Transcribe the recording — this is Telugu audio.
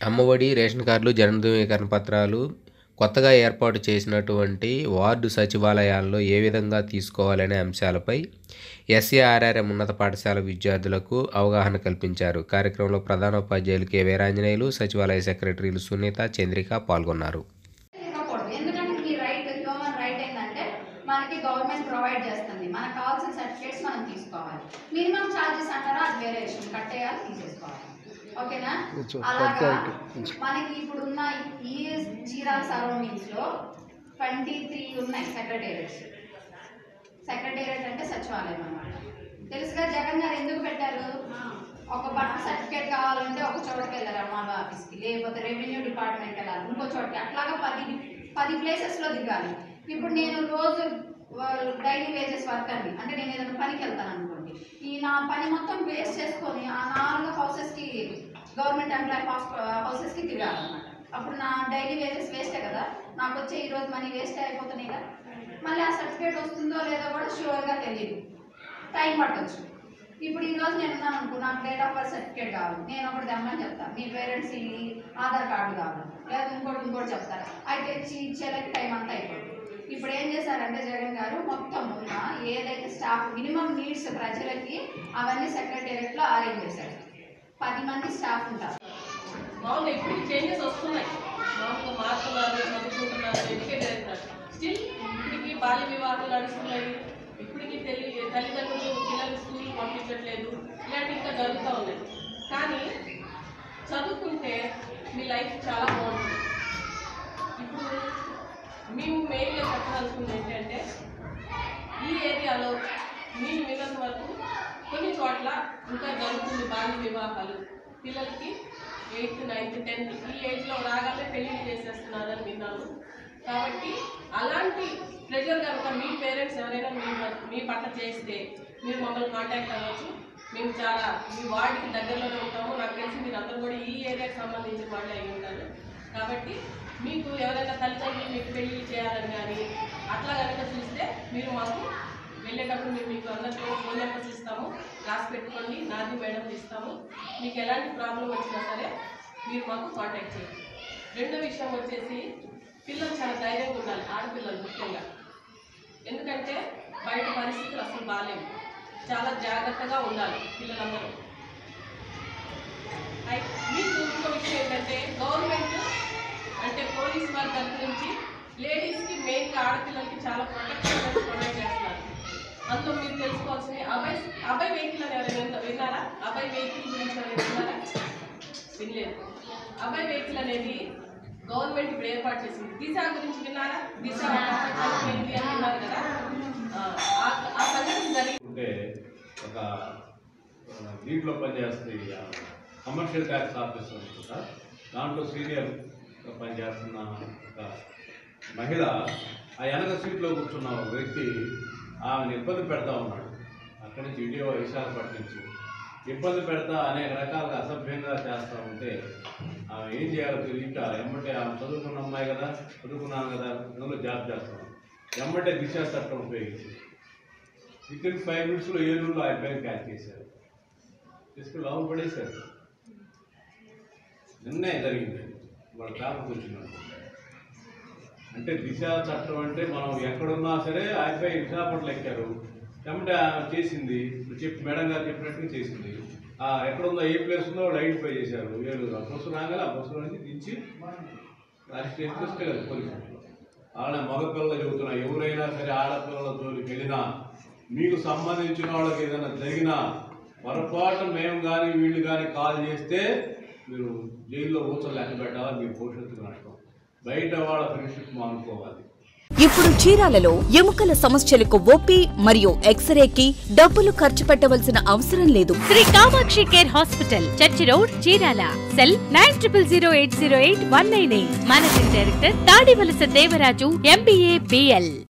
అమ్మఒడి, రేషన్ కార్డులు, జనన ధృవీకరణ పత్రాలు కొత్తగా ఏర్పాటు చేసినటువంటి వార్డు సచివాలయాల్లో ఏ విధంగా తీసుకోవాలనే అంశాలపై ఎస్ఏఆర్ఆర్ఎం ఉన్నత పాఠశాల విద్యార్థులకు అవగాహన కల్పించారు. కార్యక్రమంలో ప్రధానోపాధ్యాయులు కె. వీరాంజనేయులు, సచివాలయ సెక్రటరీలు సునీత, చంద్రిక పాల్గొన్నారు. ఇవ్వకూడదు ఎందుకంటే మీ రైట్ హ్యూమన్ రైట్ ఏంటంటే మనకి గవర్నమెంట్ ప్రొవైడ్ చేస్తుంది మనకు కావాల్సిన సర్టిఫికేట్స్ మనం తీసుకోవాలి మినిమం ఛార్జెస్ అంటారా అది వేరే విషయం కట్టేయాలి తీసేసుకోవాలి ఓకేనా అలాగా మనకి ఇప్పుడున్న ఈ చీరాల సరౌండింగ్స్ లో ట్వంటీ త్రీ ఉన్నాయి సెక్రటేరియట్స్ సెక్రటేరియట్ అంటే సచివాలయం అన్నమాట తెలుసుగా జగన్ గారు ఎందుకు పెట్టారు ఒక బర్త్ సర్టిఫికేట్ కావాలంటే ఒక చోటకి వెళ్ళారు ఎంఆర్ఓ ఆఫీస్కి లేకపోతే రెవెన్యూ డిపార్ట్మెంట్ వెళ్ళాలి ఇంకో చోటకి అట్లాగా పది పది ప్లేసెస్లో దిగాలి ఇప్పుడు నేను రోజు డైలీ వేజెస్ వర్కర్ని అంటే నేను ఏదైనా పనికి వెళ్తాను అనుకోండి ఈ నా పని మొత్తం వేస్ట్ చేసుకొని ఆ నాలుగు హౌసెస్కి గవర్నమెంట్ ఎంప్లాయ్ హౌసెస్కి తిరగాలన్నమాట అప్పుడు నా డైలీ వేజెస్ వేస్టే కదా నాకు వచ్చే ఈ రోజు మనీ వేస్ట్ అయిపోతున్నాయి కదా మళ్ళీ ఆ సర్టిఫికేట్ వస్తుందో లేదో కూడా షూర్గా తెలియదు టైం పట్టొచ్చు ఇప్పుడు ఈ రోజు నేను ఉన్నాను అనుకో నాకు డేట్ ఆఫ్ బర్త్ సర్టిఫికేట్ కావాలి నేను ఒకటి తెమ్మని చెప్తాను మీ పేరెంట్స్ ఆధార్ కార్డు కావాలి లేదా ఇంకోటి ఇంకోటి చెప్తారు అయితే ఇచ్చి ఇచ్చేలకి టైం అంతా అయిపోతుంది ఇప్పుడు ఏం చేశారంటే జగన్ గారు మొత్తం ఉన్న ఏదైతే స్టాఫ్ మినిమం నీడ్స్ ప్రజలకి అవన్నీ సెక్రటేరియట్లో అరేంజ్ చేశారు పది మంది స్టాఫ్ ఉంటారు మామూలుగా ఇప్పుడు చేంజెస్ వస్తున్నాయి మామూలుగా మారుతున్నారు చదువుకుంటున్నారు ఎడ్యుకేట్ అవుతున్నారు స్టిల్ ఇప్పటికి బాల్య వివాహాలు నడుస్తున్నాయి ఇప్పటికి తెలి తల్లిదండ్రులు పిల్లలు స్కూల్ పంపించట్లేదు ఇలాంటివి ఇంకా జరుగుతూ ఉన్నాయి కానీ చదువుకుంటే మీ లైఫ్ చాలా బాగుంటుంది ఇప్పుడు మేము మెయిన్గా చెప్పదలుచుకుంది ఏంటంటే ఈ ఏరియాలో నేను విన్నంత వరకు కొన్ని చోట్ల ఇంకా జరుగుతుంది బాల్య వివాహాలు పిల్లలకి ఎయిత్ నైన్త్ టెన్త్ ఈ ఏజ్లో రాగానే పెళ్లిళ్ళు చేసేస్తున్నారని విన్నాను కాబట్టి అలాంటి ప్రెషర్ కనుక మీ పేరెంట్స్ ఎవరైనా మీ మీ పట్ల చేస్తే మీరు మమ్మల్ని కాంటాక్ట్ అవ్వచ్చు మేము చాలా మీ వార్డుకి దగ్గరలోనే ఉంటాము నాకు తెలిసి మీరు అందరూ కూడా ఈ ఏరియాకి సంబంధించిన వాళ్ళు అయి ఉంటారు కాబట్టి మీకు ఎవరైనా తల్లిదండ్రులు మీకు పెళ్లి చేయాలని కానీ అట్లా కనుక చూస్తే మీరు మాకు వెళ్ళేటప్పుడు మేము మీకు అందరికీ ఫోన్ నెంబర్స్ ఇస్తాము రాసి పెట్టుకోండి నాది మేడం ఇస్తాము మీకు ఎలాంటి ప్రాబ్లం వచ్చినా సరే మీరు మాకు కాంటాక్ట్ చేయండి రెండో విషయం వచ్చేసి పిల్లలు చాలా ధైర్యంగా ఉండాలి ఆడపిల్లలు ముఖ్యంగా ఎందుకంటే బయట పరిస్థితులు అసలు బాగాలేవు చాలా జాగ్రత్తగా ఉండాలి పిల్లలందరూ అయి- మీకు ఇంకో విషయం ఏంటంటే గవర్నమెంట్ అంటే పోలీస్ వారి తరఫు నుంచి లేడీస్కి మెయిన్గా ఆడపిల్లలకి చాలా ప్రొటెక్షన్ ప్రొవైడ్ చేస్తున్నారు అందులో మీరు తెలుసుకోవాల్సింది అబ్బాయి అబ్బాయి వెహికల్ అని ఎవరైనా విన్నా- విన్నారా అబ్బాయి వెహికల్ గురించి ఎవరైనా విన్నారా వినలేదు అబ్బాయి వెహికల్ అనేది గవర్నమెంట్ ఇప్పుడు ఏర్పాటు చేసింది దిశ గురించి విన్నారా దిశ చనిపోయింది అని విన్నారు కదా ఆ, ఆ- ఆ సంఘటన జరిగి ఉంటే ఒక ఆ, దీంట్లో పనిచేస్తుంది ఆ, కమర్షియల్ ట్యాక్స్ ఆఫీసర్ ఉంటుంది సార్ దాంట్లో సీనియర్ పనిచేస్తున్న ఒక మహిళ ఆ వెనక సీట్లో కూర్చున్న ఒక వ్యక్తి ఆమెను ఇబ్బంది పెడతా ఉన్నాడు అక్కడి నుంచి వీడియో విశాఖపట్నం నుంచి ఇబ్బంది పెడతా అనేక రకాలుగా అసభ్యంగా చేస్తూ ఉంటే ఆమె ఏం చేయాలో తెలియక ఎమ్మటే ఆమె చదువుకున్న అమ్మాయి కదా చదువుకున్నాను కదా అందులో జాబ్ చేస్తాను ఎమ్మటే దిశా చట్టం ఉపయోగించి విత్ ఇన్ ఫైవ్ మినిట్స్లో ఏలూరులో ఆ అబ్బాయిని క్యాచ్ చేశారు తీసుకుని లోపల పడేశారు నిన్నే జరిగింది వాళ్ళ పేపర్కి వచ్చినాడు అంటే దిశ చట్టం అంటే మనం ఎక్కడున్నా సరే ఆ అబ్బాయి విశాఖపట్నం ఎక్కారు ఎమ్మటే ఆమె చేసింది ఇప్పుడు చెప్పి మేడం గారు చెప్పినట్టుగా చేసింది ఆ ఎక్కడుందో ఏ ప్లేస్ ఉందో వాళ్ళు ఐడెంటిఫై చేశారు ఏలూరు ఆ బస్సు రాగానే ఆ బస్సు నుంచి దించి అరెస్ట్ చేసి తీసుకెళ్ళారు పోలీసులు వాళ్ళ మగపిల్లలు చెబుతున్నా ఎవరైనా సరే ఆడపిల్లల జోలికి వెళ్ళినా మీకు సంబంధించిన వాళ్ళకి ఏదైనా జరిగినా పొరపాటు మేము కానీ వీళ్ళు కానీ కాల్ చేస్తే మీరు జైల్లో ఊచలు లెక్క పెట్టాలా మీ భవిష్యత్తుకు నష్టం బయట వాళ్ళ ఫ్రెండ్షిప్ మానుకోవాలి ఇప్పుడు చీరాలలో ఎముకల సమస్యలకు ఓపీ మరియు ఎక్స్రేకి డబ్బులు ఖర్చు పెట్టవలసిన అవసరం లేదు Shri Kamakshi care hospital church road Chirala cell nine triple zero eight zero eight one nine eight managing director Tadivalasa Devaraju MBA BL